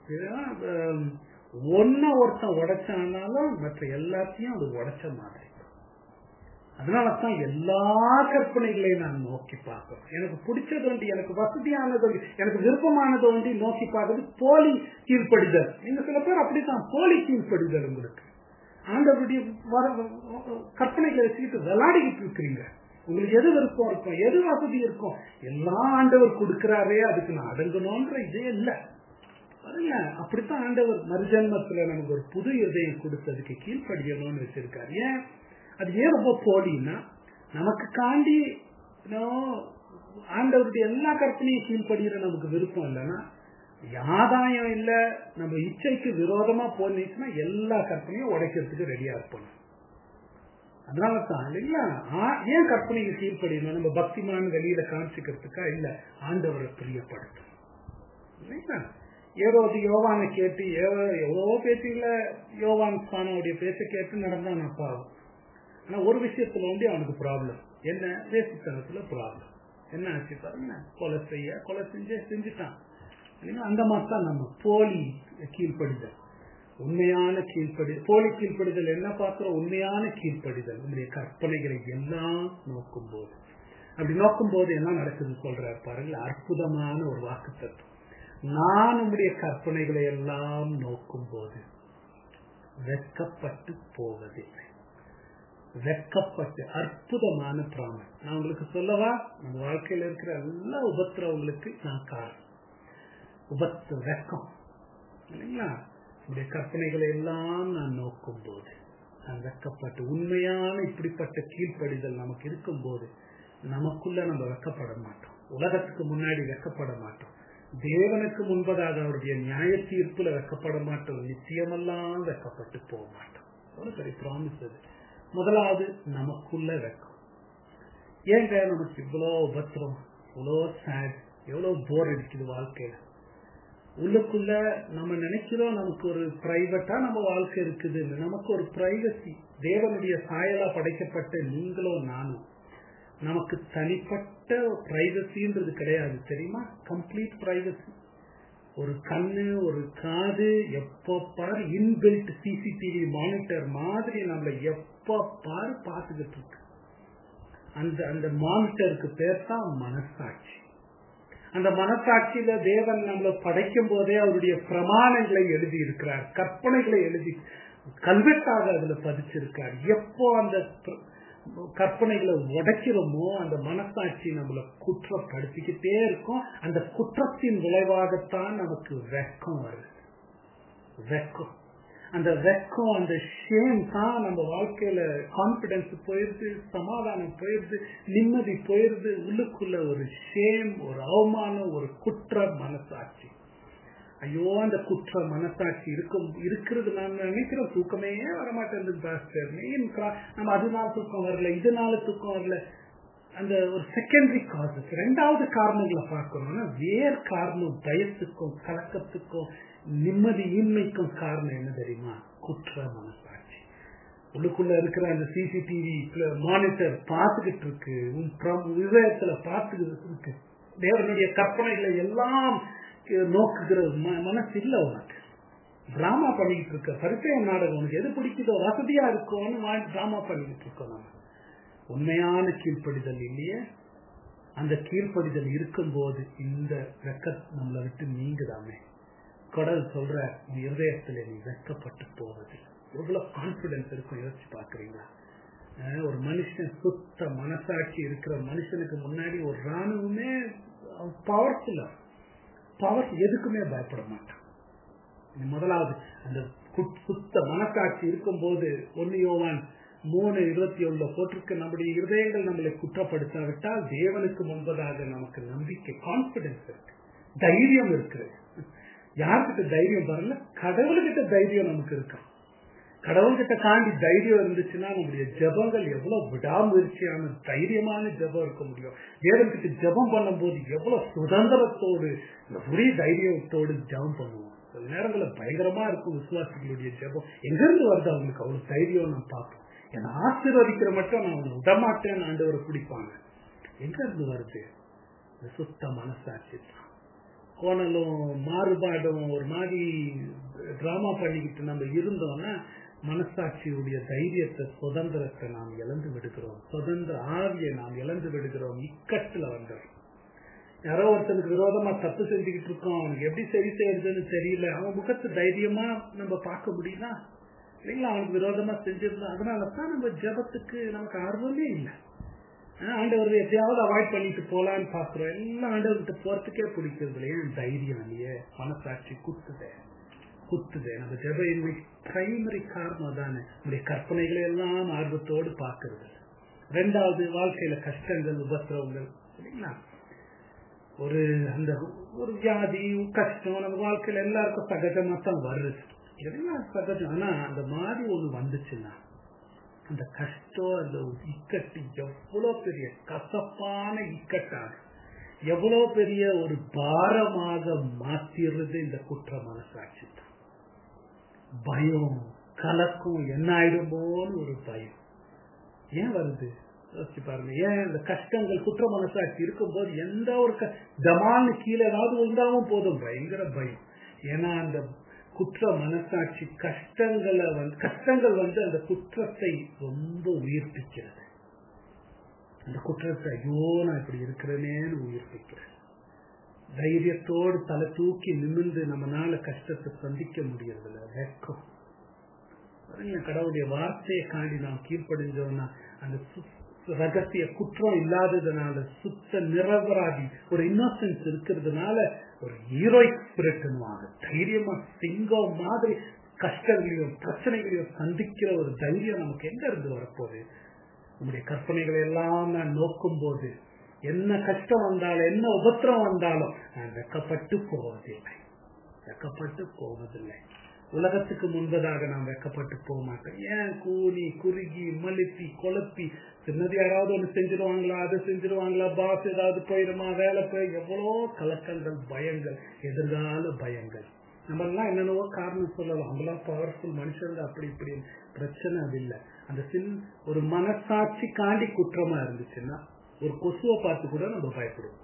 ஒன்ன ஒருத்தன் உடைச்சானாலும் மற்ற எல்லாத்தையும் அது உடைச்ச மாதிரி அதனாலதான் எல்லா கற்பனைகளையும் நான் நோக்கி பார்க்கிறேன் எனக்கு பிடிச்சது ஒண்டி எனக்கு வசதியானது ஒண்டி எனக்கு விருப்பமானது ஒண்டி நோக்கி பார்க்கறது போலி கீழ்ப்படிதல் இந்த சில பேர் அப்படித்தான் போலி கீழ்ப்படிதல் உங்களுக்கு ஆண்டவருடைய கற்பனைகளை வச்சுக்கிட்டு விளையாடிக்கிட்டு இருக்கிறீங்க உங்களுக்கு எது விருப்பம் இருக்கும் எது வசதி இருக்கும் எல்லா ஆண்டவர் கொடுக்கிறாரே அதுக்கு நான் அடங்கணும்ன்ற இதே இல்லை பாருங்க அப்படித்தான் ஆண்டவர் மறுஜன்மத்துல நமக்கு ஒரு புது இதயம் கொடுத்ததுக்கு கீழ்ப்படியணும்னு வச்சிருக்காரு ஏன் அது ஏன் ரொம்ப போலின்னா நமக்கு காண்டி ஆண்டவருடைய எல்லா கற்பனையும் கீழ்படுகிற நமக்கு விருப்பம் இல்லைன்னா ஆதாயம் இல்ல நம்ம இச்சைக்கு விரோதமா போனிச்சுன்னா எல்லா கற்பனையும் உடைக்கிறதுக்கு ரெடியா இருப்போம் அதனால தான் இல்லைங்களா ஏன் கற்பனைக்கு கீழ்ப்படியணும் நம்ம பக்திமான வெளியில காமிச்சுக்கிறதுக்கா இல்ல ஆண்டவரை பிரியப்படுத்தும் இல்லைங்களா ஏரோது யோவானை கேட்டு எவ்வளவோ பேச்சுங்கள யோவான் ஸ்தானோடைய பேச்ச கேட்டு நடந்தான் அப்பாவும் ஆனா ஒரு விஷயத்துல வந்து அவனுக்கு ப்ராப்ளம் என்ன வேசித்தனத்துல ப்ராப்ளம் என்ன ஆச்சு பாருங்க கொலை செய்ய கொலை செஞ்சு செஞ்சுட்டான் அந்த மாதிரி தான் நம்ம போலி கீழ்ப்படிதல் உண்மையான கீழ்ப்படி போலி கீழ்ப்படிதல் என்ன பார்க்கிறோம் உண்மையான கீழ்ப்படிதல் உங்களுடைய கற்பனைகளை எல்லாம் நோக்கும் போது அப்படி நோக்கும் போது என்ன நடக்குதுன்னு சொல்றாரு பாருங்க அற்புதமான ஒரு வாக்கு தத்துவம் நான் உங்களுடைய கற்பனைகளை எல்லாம் நோக்கும் போது வெக்கப்பட்டு போவதில்லை வெக்கப்பட்டு அற்புதமான பிராமன் நான் உங்களுக்கு சொல்லவா நம்ம வாழ்க்கையில இருக்கிற எல்லா உபத்திரவங்களுக்கு நான் காரணம் உபத்து வெக்கம் இல்லைங்களா உடைய கற்பனைகளை எல்லாம் நான் நோக்கும் போது நான் வெக்கப்பட்டு உண்மையான இப்படிப்பட்ட கீழ்ப்படிதல் நமக்கு இருக்கும் போது நமக்குள்ள நம்ம வெக்கப்பட மாட்டோம் உலகத்துக்கு முன்னாடி வெக்கப்பட மாட்டோம் தேவனுக்கு முன்பதாக அவருடைய நியாய தீர்ப்புல வெக்கப்பட மாட்டோம் நிச்சயமெல்லாம் வெக்கப்பட்டு போக மாட்டோம் ஒரு சரி ப்ராமிஸ் அது முதலாவது நமக்குள்ள வெக்கம் ஏங்க நமக்கு இவ்வளோ உபத்திரம் இவ்வளோ சேட் எவ்வளவு போர் அடிக்குது வாழ்க்கையில உள்ளுக்குள்ள நம்ம நினைக்கிறோம் நமக்கு ஒரு பிரைவேட்டா நம்ம வாழ்க்கை இருக்குது நமக்கு ஒரு பிரைவசி தேவனுடைய சாயலா படைக்கப்பட்ட நீங்களும் நானும் நமக்கு தனிப்பட்ட பிரைவசின்றது கிடையாது தெரியுமா கம்ப்ளீட் பிரைவசி ஒரு கண்ணு ஒரு காது எப்ப பாரு இன்பில்ட் சிசிடிவி மானிட்டர் மாதிரி நம்மள எப்ப பாரு பார்த்துக்கிட்டு இருக்கு அந்த அந்த மானிட்டருக்கு பேர் தான் மனசாட்சி அந்த மனசாட்சியில தேவன் நம்மளை படைக்கும் போதே அவருடைய பிரமாணங்களை எழுதி இருக்கிறார் கற்பனைகளை எழுதி கல்வெட்டாக அதுல பதிச்சிருக்கார் எப்போ அந்த கற்பனைகளை உடைக்கிறோமோ அந்த மனசாட்சி நம்மளை குற்றப்படுத்திக்கிட்டே இருக்கும் அந்த குற்றத்தின் விளைவாகத்தான் நமக்கு வெக்கம் வருது வெக்கம் அந்த வெக்கம் அந்த ஷேம் தான் நம்ம வாழ்க்கையில கான்பிடன்ஸ் போயிருது சமாதானம் போயிருது நிம்மதி போயிருது உள்ளுக்குள்ள ஒரு ஷேம் ஒரு அவமானம் ஒரு குற்ற மனசாட்சி ஐயோ அந்த குற்ற மனசாட்சி இருக்கும் இருக்கிறது நான் நினைக்கிறோம் தூக்கமே வரமாட்டேன் பாஸ்டர் மெயின் நம்ம அதனால தூக்கம் வரல இதனால தூக்கம் வரல அந்த ஒரு செகண்டரி காசஸ் ரெண்டாவது காரணங்களை பார்க்கணும்னா வேறு காரணம் பயத்துக்கும் கலக்கத்துக்கும் நிம்மதி இன்மைக்கும் காரணம் என்ன தெரியுமா குற்ற மனசாட்சி உள்ளுக்குள்ள இருக்கிற அந்த சிசிடிவி மானிட்டர் பார்த்துக்கிட்டு இருக்கு உன் விவயத்துல பார்த்துக்கிட்டு இருக்கு தேவனுடைய கற்பனைகளை எல்லாம் நோக்குகிற மனசு இல்லை உனக்கு டிராமா பண்ணிக்கிட்டு இருக்க பரிசய நாடகம் உனக்கு எது பிடிக்குதோ வசதியா இருக்கும்னு டிராமா பண்ணிக்கிட்டு இருக்கோம் நம்ம உண்மையான கீழ்ப்படிதல் இல்லையே அந்த கீழ்ப்படிதல் இருக்கும்போது இந்த ரெக்கட் நம்மளை விட்டு நீங்குதாமே கடல் சொல்ற உன் இருதயத்துல நீ வெட்கப்பட்டு போவது எவ்வளவு கான்பிடன்ஸ் இருக்கும் யோசிச்சு பாக்குறீங்களா அஹ் ஒரு மனுஷன் சுத்த மனசாட்சி இருக்கிற மனுஷனுக்கு முன்னாடி ஒரு ராணுவமே பவர்ஃபுல்லா பவர் எதுக்குமே பயப்பட மாட்டான் இது முதலாவது அந்த கு- சுத்த மனசாட்சி இருக்கும்போது ஒன்னு யோவான் மூணு இருபத்தி ஒண்ணுல போட்டிருக்க நம்முடைய இருதயங்கள் நம்மளை குற்றப்படுத்தாவிட்டால் தேவனுக்கு முன்பதாக நமக்கு நம்பிக்கை கான்பிடன்ஸ் இருக்கு தைரியம் இருக்கு யார்கிட்ட தைரியம் வரல கடவுள்கிட்ட தைரியம் நமக்கு இருக்கு கடவுள்கிட்ட காண்டி தைரியம் இருந்துச்சுன்னா நம்முடைய ஜெபங்கள் எவ்வளவு விடாமுயற்சியான தைரியமான ஜெபம் இருக்க முடியும் தேவன்கிட்ட ஜெபம் பண்ணும்போது எவ்வளவு சுதந்திரத்தோடு ஒரே தைரியத்தோடு ஜெபம் பண்ணுவோம் சில நேரங்கள்ல பயங்கரமா இருக்கும் விசுவாசிகளுடைய ஜெபம் எங்க இருந்து வருது அவங்களுக்கு அவ்வளவு தைரியம் நான் பார்ப்போம் என்னை ஆசீர்வதிக்கிற மட்டும் நான் அவனை விடமாட்டேன்னு ஆண்டவரை பிடிப்பாங்க எங்க இருந்து வருது இந்த சுத்த மனசாட்சி தான் கோணலும் மாறுபாடும் ஒரு மாதிரி டிராமா பண்ணிக்கிட்டு நம்ம இருந்தோம்னா மனசாட்சியுடைய தைரியத்தை சுதந்திரத்தை நாம் இழந்து விடுகிறோம் சுதந்திர ஆவியை நாம் இழந்து விடுகிறோம் இக்கட்டுல வந்துடும் யாரோ ஒருத்தனுக்கு விரோதமா தப்பு செஞ்சுக்கிட்டு இருக்கோம் அவனுக்கு எப்படி சரி செய்யறதுன்னு தெரியல அவன் முகத்து தைரியமா நம்ம பார்க்க முடியுதா இல்லைங்களா அவனுக்கு விரோதமா செஞ்சிருந்தோம் அதனாலதான் நம்ம ஜெபத்துக்கு நமக்கு ஆர்வமே இல்லை ஆஹ் ஆண்டவர் எப்பயாவது அவாய்ட் பண்ணிட்டு போலான்னு பாக்குறோம் எல்லாம் ஆண்டவர்கிட்ட போறதுக்கே பிடிக்கிறது இல்லையா தைரியம் இல்லையே மனசாட்சி குத்துதே குத்துதே நம்ம ஜெப பிரைமரி காரணம் தானே நம்முடைய கற்பனைகளை எல்லாம் ஆர்வத்தோடு பார்க்கறது ரெண்டாவது வாழ்க்கையில கஷ்டங்கள் உபத்திரவங்கள் இல்லைங்களா ஒரு அந்த ஒரு வியாதி கஷ்டம் நம்ம வாழ்க்கையில எல்லாருக்கும் சகஜமா தான் வருது இதெல்லாம் சகஜம் ஆனா அந்த மாதிரி ஒண்ணு வந்துச்சுன்னா அந்த கஷ்டம் அந்த இக்கட்டு எவ்வளவு பெரிய கசப்பான இக்கட்டாக எவ்வளவு பெரிய ஒரு பாரமாக மாத்திடுறது இந்த குற்ற மனசாட்சி தான் பயம் கலக்கம் என்ன ஆயிடுமோன்னு ஒரு பயம் ஏன் வருது யோசிச்சு பாருங்க ஏன் இந்த கஷ்டங்கள் குற்ற மனசாட்சி இருக்கும்போது எந்த ஒரு க- தமான்னு கீழே ஏதாவது உண்டாவும் போதும் பயங்கர பயம் ஏன்னா அந்த குற்ற மனசாட்சி கஷ்டங்களை வந்து கஷ்டங்கள் வந்து அந்த குற்றத்தை ரொம்ப உயிர்ப்பிக்கிறது அந்த குற்றத்தை ஐயோ நான் இப்படி இருக்கிறேனேன்னு உயிர்ப்பிக்கிறேன் தைரியத்தோடு தலை தூக்கி நிமிர்ந்து நம்மனால கஷ்டத்தை சந்திக்க முடியறதில்ல வெக்கம் பாருங்க, கடவுளுடைய வார்த்தையை காண்டி நாம் கீழ்ப்படிஞ்சோம்னா அந்த சு- ரகசிய குற்றம் இல்லாததுனால சுத்த நிரபராதி ஒரு இன்னோசன்ஸ் இருக்கிறதுனால ஒரு ஹீரோயிக் ஸ்பிரிட்னுவாங்க தைரியமா சிங்கம் மாதிரி கஷ்டங்களையும் பிரச்சனைகளையும் சந்திக்கிற ஒரு தைரியம் நமக்கு எங்க இருந்து வரப்போகுது நம்முடைய கற்பனைகளை எல்லாம் நான் நோக்கும் போது என்ன கஷ்டம் வந்தாலும் என்ன உபத்திரம் வந்தாலும் நான் வெக்கப்பட்டு போவதில்லை வெக்கப்பட்டு போவதில்லை உலகத்துக்கு முன்பதாக நாம் வெக்கப்பட்டு போக மாட்டோம் ஏன் கூனி குறுகி மலிப்பி குழப்பி சின்னது யாராவது ஒண்ணு செஞ்சிருவாங்களா அதை செஞ்சிருவாங்களா பாஸ் ஏதாவது போயிடுமா வேலை போய் எவ்வளோ கலக்கங்கள் பயங்கள் எதிர்கால பயங்கள் நம்ம எல்லாம் என்னென்னவோ காரணம் சொல்லலாம் அவங்களாம் பவர்ஃபுல் மனுஷங்க அப்படி இப்படி பிரச்சனை அது இல்லை அந்த சின் ஒரு மனசாட்சி காண்டி குற்றமா இருந்துச்சுன்னா ஒரு கொசுவை பார்த்து கூட நம்ம பயப்படுவோம்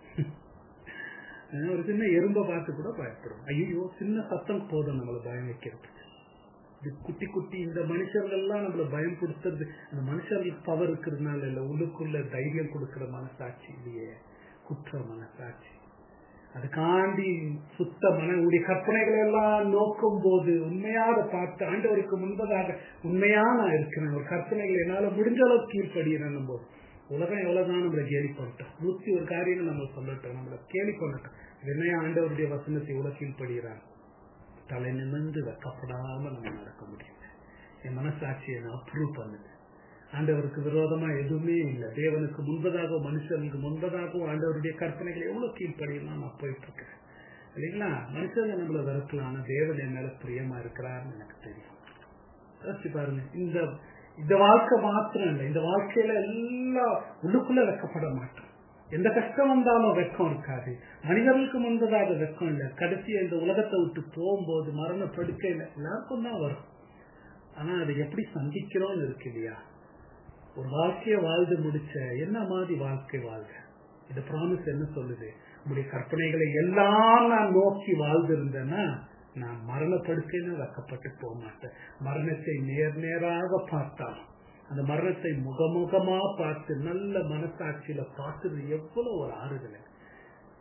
அஹ் ஒரு சின்ன எறும்பை பார்த்து கூட பயப்படுவோம் ஐயோ சின்ன சத்தம் போதும் நம்மளை பயம் வைக்கிறது இது குட்டி குட்டி இந்த மனுஷர்கள்லாம் நம்மள பயம் கொடுத்தது அந்த மனுஷர்களுக்கு பவர் இருக்கிறதுனால இல்ல உள்ளுக்குள்ள தைரியம் கொடுக்கிற மனசாட்சி இல்லையே குற்ற மனசாட்சி அதுக்காண்டி சுத்த மன உடைய கற்பனைகளை எல்லாம் நோக்கும் போது உண்மையா அதை பார்த்து ஆண்டவருக்கு முன்பதாக உண்மையா நான் இருக்கிறேன் ஒரு கற்பனைகள் என்னால முடிஞ்ச அளவுக்கு கீழ்படுகிறேன் போது உலகம் எவ்வளவுதான் நம்மளை கேலி பண்ணிட்டோம் நூத்தி ஒரு காரியம் நம்ம சொல்லட்டோம் நம்மள கேலி பண்ணட்டும் என்னையா ஆண்டவருடைய வசனத்தை இவ்வளவு கீழ்படுகிறான் தலை நிமிர்ந்து வெக்கப்படாம நம்ம நடக்க முடியும் என் மனசாட்சியை நான் அப்ரூவ் பண்ணுது ஆண்டவருக்கு விரோதமா எதுவுமே இல்லை தேவனுக்கு முன்பதாக மனுஷனுக்கு முன்பதாகவும் ஆண்டவருடைய கற்பனைகள் எவ்வளவு கீழ்ப்படியலாம் நான் போயிட்டு இருக்கேன் இல்லைங்களா மனுஷங்க நம்மள வெறுக்கலாம் ஆனா தேவன் என் மேல பிரியமா இருக்கிறார்னு எனக்கு தெரியும் யோசிச்சு பாருங்க இந்த இந்த வாழ்க்கை மாத்திரம் இல்லை இந்த வாழ்க்கையில எல்லாம் உள்ளுக்குள்ள வெக்கப்பட மாட்டோம் எந்த கஷ்டம் வந்தாலும் வெக்கம் இருக்காது மனிதர்களுக்கு முன்பதாக வெக்கம் இல்லை கடைசி இந்த உலகத்தை விட்டு போகும்போது மரண படுக்கையில எல்லாருக்கும் தான் வரும் ஆனா அதை எப்படி சந்திக்கிறோம்னு இருக்கு இல்லையா ஒரு வாழ்க்கைய வாழ்ந்து முடிச்ச என்ன மாதிரி வாழ்க்கை வாழ்க இந்த ப்ராமிஸ் என்ன சொல்லுது உங்களுடைய கற்பனைகளை எல்லாம் நான் நோக்கி வாழ்ந்திருந்தேன்னா நான் மரணப்படுக்கைன்னு வைக்கப்பட்டு போக மாட்டேன் மரணத்தை நேர் நேராக பார்த்தால் அந்த மரணத்தை முகமுகமா பார்த்து நல்ல மனசாட்சியில பார்த்தது எவ்வளவு ஒரு ஆறுதல்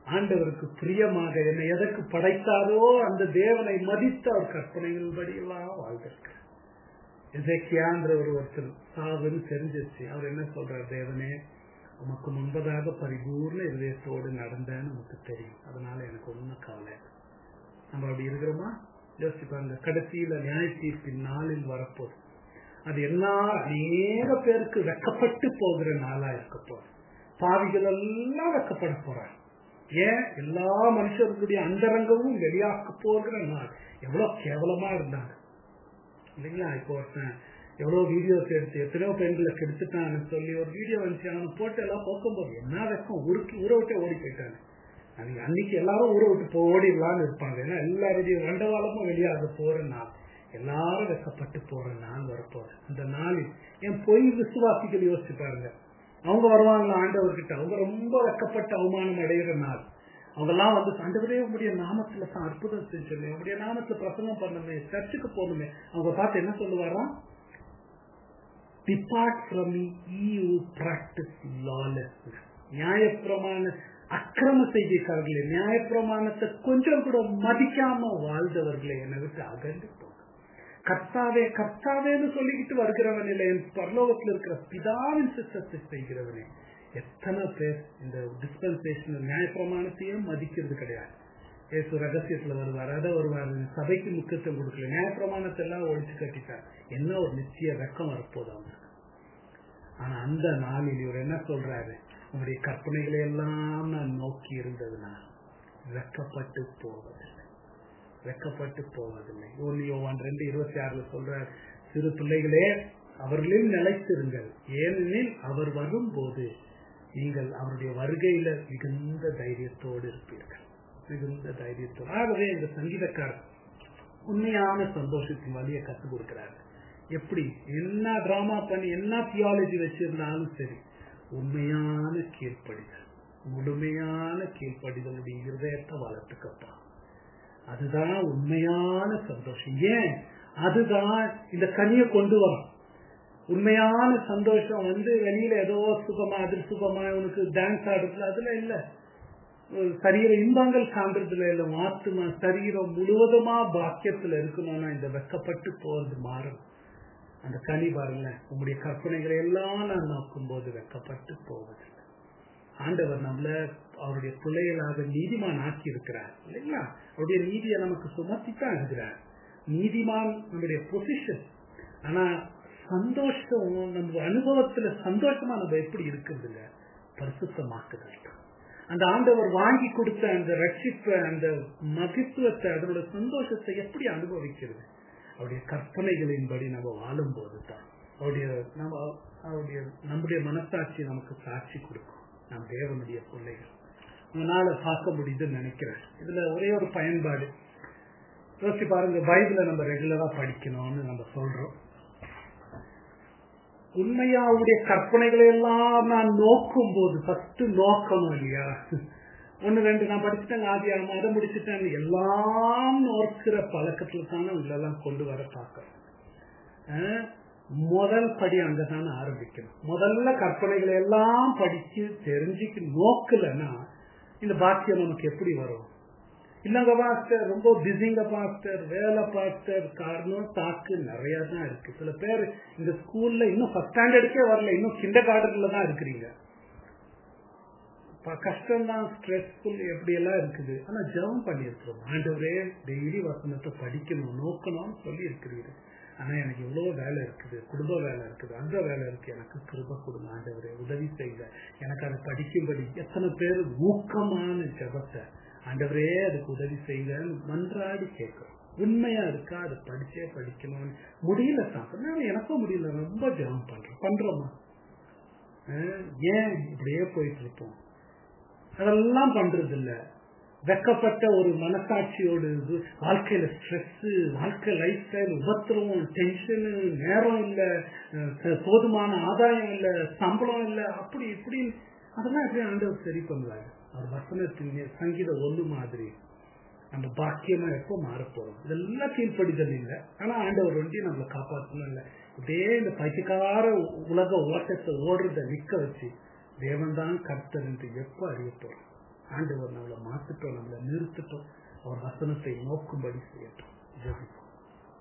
ஆண்டவருக்கு பிரியமாக என்னை எதற்கு படைத்தாரோ அந்த தேவனை மதித்து அவர் கற்பனைகள் படியெல்லாம் வாழ்ந்திருக்கிறார் எசேக்கியான்ற ஒரு ஒருத்தர் சாவுன்னு தெரிஞ்சிருச்சு அவர் என்ன சொல்றார் தேவனே உமக்கு முன்பதாக பரிபூர்ண இதயத்தோடு நடந்தேன்னு நமக்கு தெரியும் அதனால எனக்கு ஒன்றும் கவலை இல்லை. நம்ம அப்படி இருக்கிறோமா யோசிப்பாங்க கடைசியில நியாய தீர்ப்பின் நாளில் வரப்போகுது அது எல்லா அநேக பேருக்கு வெக்கப்பட்டு போகிற நாளா இருக்க போகுது பாவிகள் எல்லாம் வெக்கப்பட போறாங்க ஏன் எல்லா மனுஷர்களுடைய அந்தரங்கமும் வெளியாக்க போகிற நாள் எவ்வளவு கேவலமா இருந்தாங்க இல்லைங்களா இப்போ ஒருத்தன் எவ்வளவு வீடியோஸ் எடுத்து எத்தனையோ பெண்களை கெடுத்துட்டான்னு சொல்லி ஒரு வீடியோ வந்துச்சு அவனை போட்டு எல்லாம் போக்கும்போது என்ன வெக்கம் ஊருக்கு ஊரை விட்டே ஓடி போயிட்டாங்க அன்னைக்கு அன்னைக்கு எல்லாரும் ஊரை விட்டு போ ஓடிடலாம்னு இருப்பாங்க ஏன்னா எல்லாருடைய வண்டவாளமும் வெளியாக போற நாள் எல்லாரும் வெக்கப்பட்டு போற நாள் வரப்போகுது அந்த நாளில் என் பொய் விசுவாசிகள் யோசிச்சு பாருங்க அவங்க வருவாங்களா ஆண்டவர்கிட்ட அவங்க ரொம்ப வெக்கப்பட்டு அவமானம் அடைகிற நாள் அவங்க எல்லாம் வந்து ஆண்டவரே உங்களுடைய நாமத்துல தான் அற்புதம் செஞ்சோமே உங்களுடைய நாமத்துல பிரசங்கம் பண்ணணுமே சர்ச்சுக்கு போகணுமே அவங்க பார்த்து என்ன சொல்லுவாராம் depart from you practise lawlessness நியாயப்பிரமாண அக்கிரம செய்திக்காரர்களே நியாயப்பிரமாணத்தை கொஞ்சம் கூட மதிக்காம வாழ்ந்தவர்களே என்னை விட்டு அகன்று போங்க கர்த்தாவே கர்த்தாவேன்னு சொல்லிக்கிட்டு வருகிறவன் இல்லை என் பரலோகத்தில் இருக்கிற பிதாவின் சித்தத்தை செய்கிறவனே எத்தனை பேர் இந்த டிஸ்பென்சேஷன் நியாயப்பிரமாணத்தையும் மதிக்கிறது கிடையாது ஏசு ரகசியத்துல வருவார் அதை வருவார் சபைக்கு முக்கியத்துவம் கொடுக்கல நியாயப்பிரமாணத்தை எல்லாம் ஒழிச்சு கட்டிட்டார் என்ன ஒரு நிச்சய வெக்கம் வரப்போகுது அவங்களுக்கு ஆனா அந்த நாளில் இவர் என்ன சொல்றாரு உங்களுடைய கற்பனைகளை எல்லாம் நான் நோக்கி இருந்ததுனால் வெக்கப்பட்டு போவதில்லை வெக்கப்பட்டு போவதில்லை ஒன்னு யோவான் ரெண்டு இருபத்தி ஆறுல சொல்றார் சிறு பிள்ளைகளே அவர்களில் நிலைத்திருங்கள் ஏனெனில் அவர் வரும்போது நீங்கள் அவருடைய வருகையில மிகுந்த தைரியத்தோடு இருப்பீர்கள் மிகுந்த தைரியத்தோடு ஆகவே இந்த சங்கீதக்காரர் உண்மையான சந்தோஷத்தின் வழியை கற்றுக் கொடுக்கிறாரு எப்படி என்ன டிராமா பண்ணி என்ன தியாலஜி வச்சிருந்தாலும் சரி உண்மையான கீழ்ப்படிதல் முழுமையான கீழ்ப்படிதலுடைய இருதயத்தை வளர்த்துக்கப்பா அதுதான் உண்மையான சந்தோஷம் ஏன் அதுதான் இந்த கனியை கொண்டு வரும் உண்மையான சந்தோஷம் வந்து வெளியில ஏதோ சுகமா அது சுகமா உனக்கு டான்ஸ் ஆடுறது அதுல இல்ல சரீர இன்பங்கள் காண்றதுல இல்ல ஆத்துமா சரீரம் முழுவதுமா பாக்கியத்துல இருக்கணும்னா இந்த வெக்கப்பட்டு போறது மாறும் அந்த கனி பாருங்க உங்களுடைய கற்பனைகளை எல்லாம் நான் நோக்கும் போது வெக்கப்பட்டு போவதில்லை ஆண்டவர் நம்மள அவருடைய பிள்ளைகளாக நீதிமான் ஆக்கி இருக்கிறார் இல்லைங்களா அவருடைய நீதியை நமக்கு சுமத்தித்தான் இருக்கிறார் நீதிமான் நம்முடைய பொசிஷன் ஆனா சந்தோஷம் நம்ம அனுபவத்துல சந்தோஷமா நம்ம எப்படி இருக்கிறது இல்ல பரிசுத்தமாக்குதல் அந்த ஆண்டவர் வாங்கி கொடுத்த அந்த ரட்சிப்பை அந்த மகித்துவத்தை அதனோட சந்தோஷத்தை எப்படி அனுபவிக்கிறது அவருடைய கற்பனைகளின்படி நம்ம வாழும் போது தான் அவருடைய நம்ம அவருடைய நம்முடைய மனசாட்சி நமக்கு சாட்சி கொடுக்கும் நம் தேவனுடைய பிள்ளைகள் உங்களால பார்க்க முடியுதுன்னு நினைக்கிறேன் இதுல ஒரே ஒரு பயன்பாடு யோசிச்சு பாருங்க பைபிளை நம்ம ரெகுலரா படிக்கணும்னு நம்ம சொல்றோம் உண்மையா அவருடைய கற்பனைகளை எல்லாம் நான் நோக்கும் போது ஃபர்ஸ்ட் நோக்கணும் இல்லையா ஒன்னு ரெண்டு நான் படிச்சுட்டேன் ஆதியாம அதை முடிச்சுட்டேன் எல்லாம் நோக்கிற பழக்கத்துல தானே உங்களெல்லாம் கொண்டு வர பார்க்கறேன் முதல் படி அங்கதானே ஆரம்பிக்கணும் முதல்ல கற்பனைகளை எல்லாம் படிச்சு தெரிஞ்சுக்கு நோக்கலன்னா இந்த பாக்கியம் நமக்கு எப்படி வரும் இல்லங்க பாஸ்டர் ரொம்ப பிஸிங்க பாஸ்டர் வேலை பாஸ்டர் காரணம் தாக்கு நிறைய தான் இருக்கு சில பேர் இந்த ஸ்கூல்ல இன்னும் ஃபர்ஸ்ட் ஸ்டாண்டர்டுக்கே வரல இன்னும் கிண்ட கார்டன்ல தான் இருக்கிறீங்க கஷ்டம் தான் ஸ்ட்ரெஸ்ஃபுல் எப்படி எல்லாம் இருக்குது ஆனா ஜெபம் பண்ணியிருக்கிறோம் ஆண்டவரே டெய்லி வசனத்தை படிக்கணும் நோக்கணும்னு சொல்லி இருக்கிறீங்க ஆனா எனக்கு இவ்வளவு வேலை இருக்குது குடும்ப வேலை இருக்குது அந்த வேலை இருக்கு எனக்கு கிருப கொடுங்க ஆண்டவரே உதவி செய்ய எனக்கு அதை படிக்கும்படி எத்தனை பேர் ஊக்கமான ஜபத்தை ஆண்டவரே அதுக்கு உதவி செய்ய மன்றாடி கேட்கிறோம் உண்மையா இருக்கா அதை படிச்சே படிக்கணும்னு முடியல தான் எனக்கும் முடியல ரொம்ப ஜபம் பண்றோம் பண்றோமா ஏன் இப்படியே போயிட்டு இருப்போம் அதெல்லாம் பண்றது இல்ல வெக்கப்பட்ட ஒரு மனசாட்சியோடு வாழ்க்கையில ஸ்ட்ரெஸ் வாழ்க்கை லைஃப் ஸ்டைல் உபத்திரவம் டென்ஷனு நேரம் இல்ல போதுமான ஆதாயம் இல்ல சம்பளம் இல்ல அப்படி இப்படி அதெல்லாம் எப்படி ஆண்டவர் சரி பண்ணுவாங்க அவர் வசனத்தின் சங்கீத ஒண்ணு மாதிரி நம்ம பாக்கியமா எப்போ மாறப்போறோம் இதெல்லாம் கீழ்ப்படிதல் இல்லை ஆனா ஆண்டவர் ஒண்டி நம்மளை காப்பாற்றணும் இல்லை இதே இந்த பைத்தியக்கார உலக ஓட்டத்தை ஓடுறத நிக்க வச்சு தேவன் தான் கர்த்தர் என்று எப்போ அறிய போறோம் ஆண்டவர் நம்மளை மாத்துட்டோம் நம்மளை நிறுத்திட்டோம் அவர் வசனத்தை நோக்கும்படி செய்யட்டும் ஜெபிப்போம்